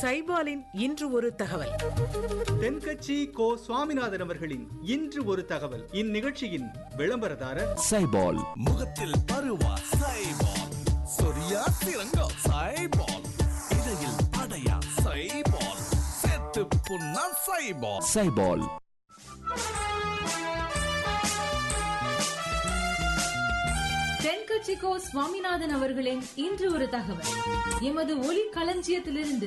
சைபாலின் இன்று ஒரு தகவல் தென்கட்சி கோ சுவாமிநாதன் அவர்களின் இன்று ஒரு தகவல் இந்நிகழ்ச்சியின் விளம்பரதாரர் சைபால் முகத்தில் பருவா சைபால் சொரியா சிறங்கோ சைபால் இடையில் படையா சைபால் செத்து புண்ணா சைபால் சைபால் தென்கட்சிக்கோ சுவாமிநாதன் அவர்களின் இன்று ஒரு தகவல் எமது ஒளி களஞ்சியத்திலிருந்து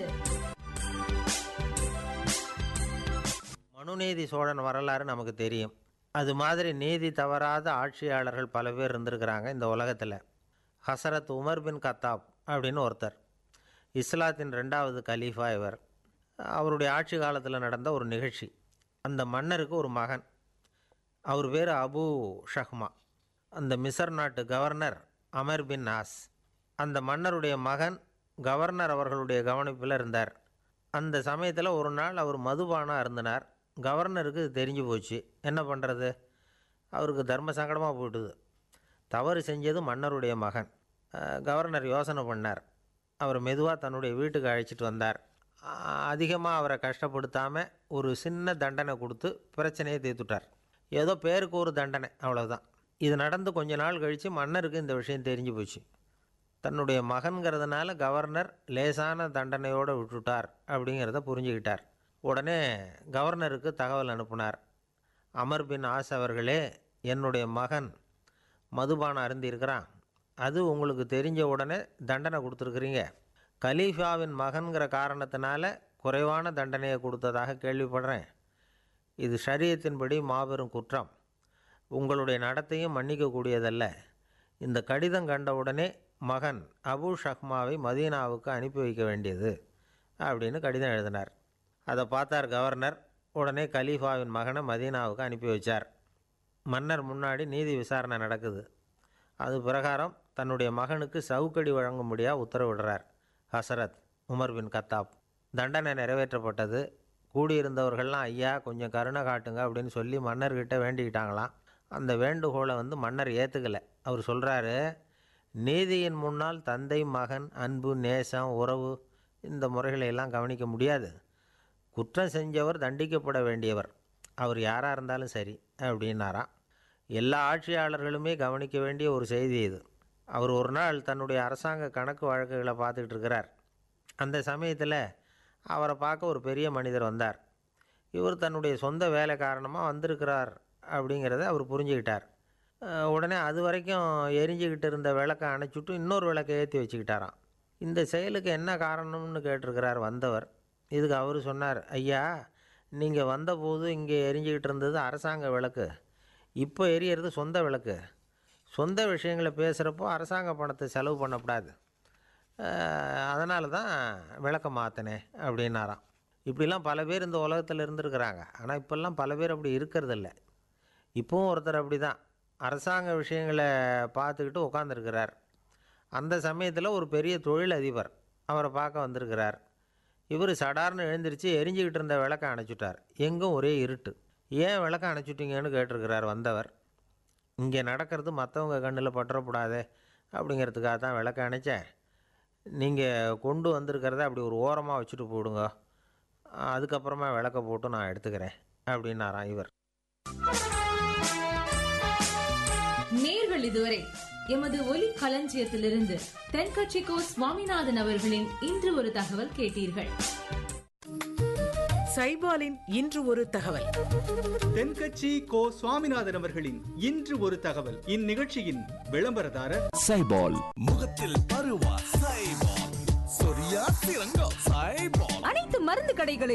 மனுநீதி சோழன் வரலாறு நமக்கு தெரியும் அது மாதிரி நீதி தவறாத ஆட்சியாளர்கள் பல பேர் இருந்திருக்கிறாங்க இந்த உலகத்தில் ஹசரத் உமர் பின் கத்தாப் அப்படின்னு ஒருத்தர் இஸ்லாத்தின் ரெண்டாவது கலீஃபா இவர் அவருடைய ஆட்சி காலத்தில் நடந்த ஒரு நிகழ்ச்சி அந்த மன்னருக்கு ஒரு மகன் அவர் பேர் அபு ஷஹ்மா அந்த மிசர் நாட்டு கவர்னர் அமர் பின் நாஸ் அந்த மன்னருடைய மகன் கவர்னர் அவர்களுடைய கவனிப்பில் இருந்தார் அந்த சமயத்தில் ஒரு நாள் அவர் மதுபானம் அருந்தினார் கவர்னருக்கு இது தெரிஞ்சு போச்சு என்ன பண்ணுறது அவருக்கு தர்ம சங்கடமாக போயிட்டுது தவறு செஞ்சது மன்னருடைய மகன் அஹ், கவர்னர் யோசனை பண்ணார் அவர் மெதுவாக தன்னுடைய வீட்டுக்கு அழைச்சிட்டு வந்தார் அதிகமாக அவரை கஷ்டப்படுத்தாமல் ஒரு சின்ன தண்டனை கொடுத்து பிரச்சனையை தீர்த்துட்டார் ஏதோ பேருக்கு ஒரு தண்டனை அவ்வளவுதான் இது நடந்து கொஞ்ச நாள் கழித்து மன்னருக்கு இந்த விஷயம் தெரிஞ்சு போச்சு தன்னுடைய மகன்கிறதுனால கவர்னர் லேசான தண்டனையோடு விட்டுட்டார் அப்படிங்கிறத புரிஞ்சுக்கிட்டார் உடனே கவர்னருக்கு தகவல் அனுப்புனார் அமர் பின் ஆஸ் அவர்களே என்னுடைய மகன் மதுபானம் அருந்திருக்கிறான் அது உங்களுக்கு தெரிஞ்ச உடனே தண்டனை கொடுத்துருக்குறீங்க கலீஃபாவின் மகன்கிற காரணத்தினால குறைவான தண்டனையை கொடுத்ததாக கேள்விப்படுறேன் இது ஷரியத்தின்படி மாபெரும் குற்றம் உங்களுடைய நடத்தையும் மன்னிக்கக்கூடியதல்ல இந்த கடிதம் கண்டவுடனே மகன் அபு ஷஹ்மாவை மதீனாவுக்கு அனுப்பி வைக்க வேண்டியது அப்படின்னு கடிதம் எழுதினார் அதை பார்த்தார் கவர்னர் உடனே கலீஃபாவின் மகனை மதீனாவுக்கு அனுப்பி வச்சார் மன்னர் முன்னாடி நீதி விசாரணை நடக்குது அது பிரகாரம் தன்னுடைய மகனுக்கு சவுக்கடி வழங்கும்படியாக உத்தரவிடுறார் ஹசரத் உமர் பின் கத்தாப் தண்டனை நிறைவேற்றப்பட்டது கூடியிருந்தவர்கள்லாம் ஐயா கொஞ்சம் கருணை காட்டுங்க அப்படின்னு சொல்லி மன்னர்கிட்ட வேண்டிக்கிட்டாங்களாம் அந்த வேண்டுகோளை வந்து மன்னர் ஏற்றுக்கலை அவர் சொல்கிறாரு நீதியின் முன்னால் தந்தை மகன் அன்பு நேசம் உறவு இந்த முறைகளை எல்லாம் கவனிக்க முடியாது குற்றம் செஞ்சவர் தண்டிக்கப்பட வேண்டியவர் அவர் யாராக இருந்தாலும் சரி அப்படின்னாராம் எல்லா ஆட்சியாளர்களுமே கவனிக்க வேண்டிய ஒரு செய்தி இது அவர் ஒரு நாள் தன்னுடைய அரசாங்க கணக்கு வழக்குகளை பார்த்துக்கிட்டு இருக்கிறார் அந்த சமயத்தில் அவரை பார்க்க ஒரு பெரிய மனிதர் வந்தார் இவர் தன்னுடைய சொந்த வேலை காரணமாக வந்திருக்கிறார் அப்படிங்கிறத அவர் புரிஞ்சுக்கிட்டார் அஹ் உடனே அது வரைக்கும் எரிஞ்சுக்கிட்டு இருந்த விளக்கை அணைச்சுட்டு இன்னொரு விளக்கை ஏற்றி வச்சுக்கிட்டாராம் இந்த செயலுக்கு என்ன காரணம்னு கேட்டிருக்கிறார் வந்தவர் இதுக்கு அவர் சொன்னார் ஐயா நீங்கள் வந்தபோது இங்கே எரிஞ்சுக்கிட்டு இருந்தது அரசாங்க விளக்கு இப்போ எரியறது சொந்த விளக்கு சொந்த விஷயங்களை பேசுகிறப்போ அரசாங்க பணத்தை செலவு பண்ணக்கூடாது அதனால தான் விளக்க மாற்றினேன் அப்படின்னாராம் இப்படிலாம் பல பேர் இந்த உலகத்தில் இருந்திருக்கிறாங்க ஆனால் இப்போல்லாம் பல பேர் அப்படி இருக்கிறதில்ல இப்போவும் ஒருத்தர் அப்படி தான் அரசாங்க விஷயங்களை பார்த்துக்கிட்டு உட்காந்துருக்கிறார் அந்த சமயத்தில் ஒரு பெரிய தொழிலதிபர் அவரை பார்க்க வந்திருக்கிறார் இவர் சடார்னு எழுந்திரிச்சு எரிஞ்சுக்கிட்டு இருந்த விளக்க அணைச்சிட்டார் எங்கும் ஒரே இருட்டு ஏன் விளக்க அணைச்சிட்டீங்கன்னு கேட்டிருக்கிறார் வந்தவர் இங்கே நடக்கிறது மற்றவங்க கண்ணில் பற்றக்கூடாதே அப்படிங்கிறதுக்காக தான் விளக்க அணைச்சேன் நீங்கள் கொண்டு வந்திருக்கிறத அப்படி ஒரு ஓரமாக வச்சுட்டு போடுங்க அதுக்கப்புறமா விளக்க போட்டு நான் எடுத்துக்கிறேன் அப்படின்னாராம் இவர் நேர்கள் இதுவரை எமது ஒலி களஞ்சியத்திலிருந்து தென்கட்சிக்கோ சுவாமிநாதன் அவர்களின் இன்று ஒரு தகவல் கேட்டீர்கள் சைபாலின் இன்று ஒரு தகவல் தென்கட்சி கோ சுவாமிநாதன் அவர்களின் இன்று ஒரு தகவல் இந்நிகழ்ச்சியின் விளம்பரதாரர் சைபால் முகத்தில் பருவா சைபால் சொரியா சிறங்கோ சைபால் அனைத்து மருந்து கடைகளில்